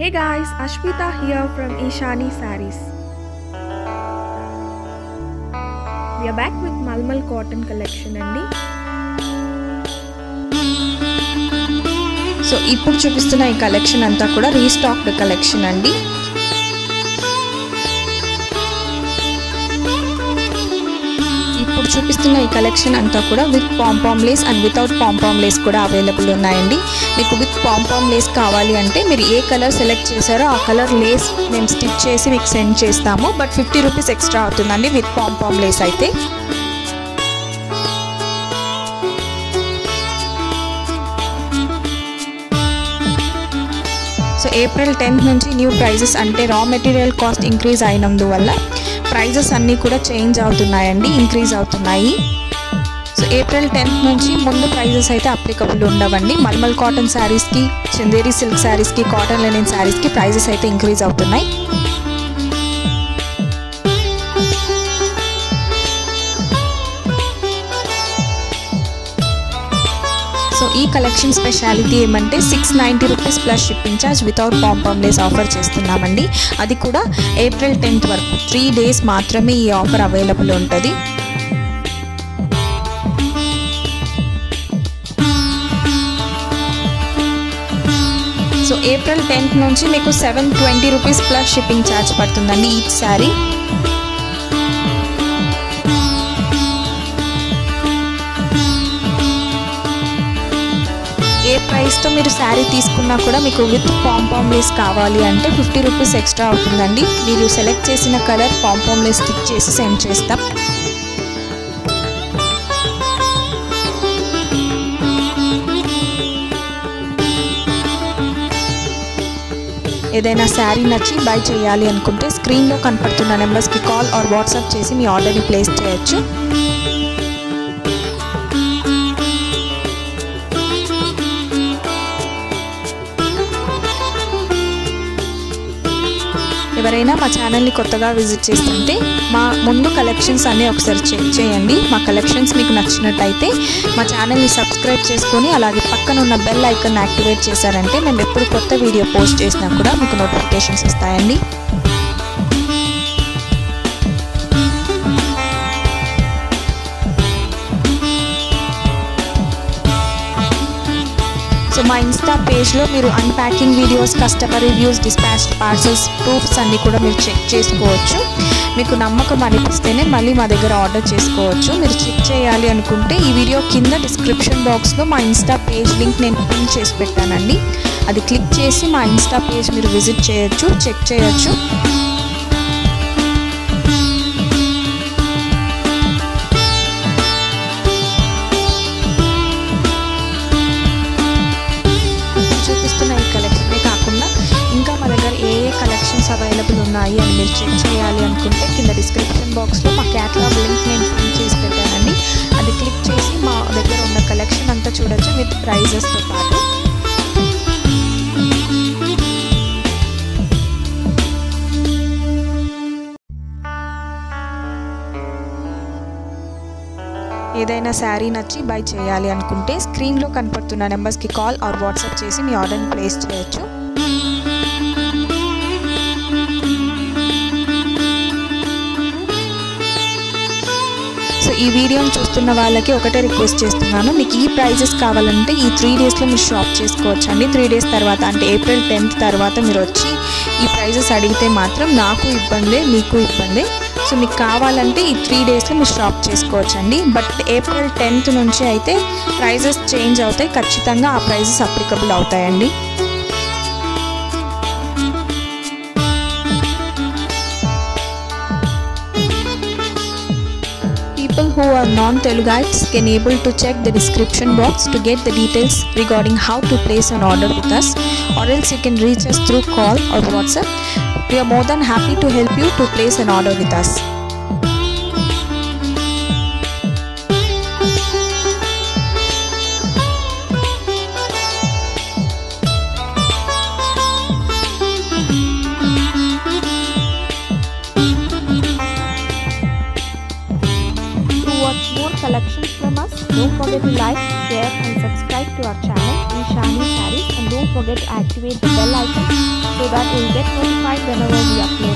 Hey guys, Ashmita here from Ishani Saris. We are back with Malmal cotton collection అండి so ఇప్పుడు చూపిస్తున్న ఈ collection అంతా కూడా రీస్టాక్డ్ కలెక్షన్ అండి ఇప్పుడు చూపిస్తున్న ఈ కలెక్షన్ అంతా కూడా with pompom lace and without pompom lace కూడా అవైలబుల్ ఉన్నాయండి మీకు విత్ పాంపామ్ లేస్ కావాలి అంటే మీరు ఏ కలర్ సెలెక్ట్ చేశారో ఆ కలర్ లేస్ మేము స్టిచ్ చేసి మీకు సెండ్ చేస్తాము బట్ ఫిఫ్టీ రూపీస్ ఎక్స్ట్రా అవుతుందండి విత్ పాంపామ్ లేస్ అయితే సో ఏప్రిల్ టెన్త్ నుంచి న్యూ ప్రైజెస్ అంటే రా మెటీరియల్ కాస్ట్ ఇంక్రీజ్ అయినందువల్ల ప్రైజెస్ అన్నీ కూడా చేంజ్ అవుతున్నాయండి ఇంక్రీజ్ అవుతున్నాయి సో ఏప్రిల్ టెన్త్ నుంచి ముందు ప్రైజెస్ అయితే అప్లికబుల్ ఉండవండి మల్మల్ కాటన్ శారీస్కి చందేరి సిల్క్ శారీస్కి కాటన్ లెనిన్ శారీస్కి ప్రైజెస్ అయితే ఇంక్రీజ్ అవుతున్నాయి సో ఈ కలెక్షన్ స్పెషాలిటీ ఏమంటే six ninety rupees plus shipping charge without pompom lace offer చేస్తున్నామండి అది కూడా ఏప్రిల్ టెన్త్ వరకు త్రీ డేస్ మాత్రమే ఈ ఆఫర్ అవైలబుల్ ఉంటుంది సో ఏప్రిల్ టెన్త్ నుంచి మీకు seven twenty rupees plus shipping charge పడుతుందండి ఈచ్ శారీ ఏ ప్రైస్తో మీరు శారీ తీసుకున్నా కూడా మీకు విత్ పాంపామ్ లేస్ కావాలి అంటే ఫిఫ్టీ రూపీస్ ఎక్స్ట్రా అవుతుందండి మీరు సెలెక్ట్ చేసిన కలర్ పాంపామ్ లేస్ స్టిచ్ చేసి సెండ్ చేస్తాం ఏదైనా శారీ నచ్చి బై చేయాలి అనుకుంటే స్క్రీన్లో కనపడుతున్న నెంబర్స్కి కాల్ ఆర్ వాట్సాప్ చేసి మీ ఆర్డర్ని ప్లేస్ చేయొచ్చు ఎవరైనా మా ఛానల్ని కొత్తగా విజిట్ చేస్తుంటే మా ముందు కలెక్షన్స్ అన్నీ ఒకసారి చెక్ చేయండి మా కలెక్షన్స్ మీకు నచ్చినట్టయితే మా ఛానల్ని సబ్స్క్రైబ్ చేసుకొని అలాగే పక్కన ఉన్న బెల్ ఐకాన్ యాక్టివేట్ చేశారంటే మేము ఎప్పుడు కొత్త వీడియో పోస్ట్ చేసినా కూడా మీకు నోటిఫికేషన్స్ వస్తాయండి సో మా ఇన్స్టా పేజ్లో మీరు unpacking videos customer reviews dispatch parcels proofs అన్నీ కూడా మీరు చెక్ చేసుకోవచ్చు మీకు నమ్మకం అనిపిస్తేనే మళ్ళీ మా దగ్గర ఆర్డర్ చేసుకోవచ్చు మీరు చెక్ చేయాలి అనుకుంటే ఈ వీడియో కింద డిస్క్రిప్షన్ బాక్స్లో మా ఇన్స్టా పేజ్ లింక్ నేను పిన్ చేసి పెట్టానండి అది క్లిక్ చేసి మా ఇన్స్టా పేజ్ మీరు విజిట్ చేయొచ్చు చెక్ చేయొచ్చు చూపిస్తున్న ఈ కలెక్షనే కాకుండా ఇంకా మా దగ్గర ఏ ఏ కలెక్షన్స్ అవైలబుల్ ఉన్నాయి అని మీరు చెక్ చేయాలి అనుకుంటే కింద డిస్క్రిప్షన్ బాక్స్లో మా క్యాటలాగ్ లింక్ నేను పిన్ చేసి పెట్టానండి అది క్లిక్ చేసి మా దగ్గర ఉన్న కలెక్షన్ అంతా చూడొచ్చు విత్ ప్రైజెస్తో పాటు ఏదైనా శారీ నచ్చి బై చేయాలి అనుకుంటే స్క్రీన్లో కనపడుతున్న నెంబర్స్కి కాల్ ఆర్ వాట్సాప్ చేసి మీ ఆర్డర్ని ప్లేస్ చేయొచ్చు సో ఈ వీడియోని చూస్తున్న వాళ్ళకి ఒకటే రిక్వెస్ట్ చేస్తున్నాను మీకు ఈ ప్రైజెస్ కావాలంటే ఈ త్రీ డేస్లో మీరు షాప్ చేసుకోవచ్చు అండి త్రీ డేస్ తర్వాత అంటే ఏప్రిల్ టెన్త్ తర్వాత మీరు వచ్చి ఈ ప్రైజెస్ అడిగితే మాత్రం నాకు ఇబ్బందే మీకు ఇబ్బందే సో మీకు కావాలంటే ఈ త్రీ డేస్లో మీరు షాప్ చేసుకోవచ్చు అండి బట్ ఏప్రిల్ టెన్త్ నుంచి అయితే ప్రైజెస్ చేంజ్ అవుతాయి ఖచ్చితంగా ఆ ప్రైజెస్ అప్లికబుల్ అవుతాయండి People who are non-Telugites can able to check the description box to get the details regarding how to place an order with us or else you can reach us through call or WhatsApp. We are more than happy to help you to place an order with us. To watch more collections from us, don't forget to like, share and subscribe to our channel Ishani Saris and don't forget to activate the bell icon so that you'll get notified whenever we upload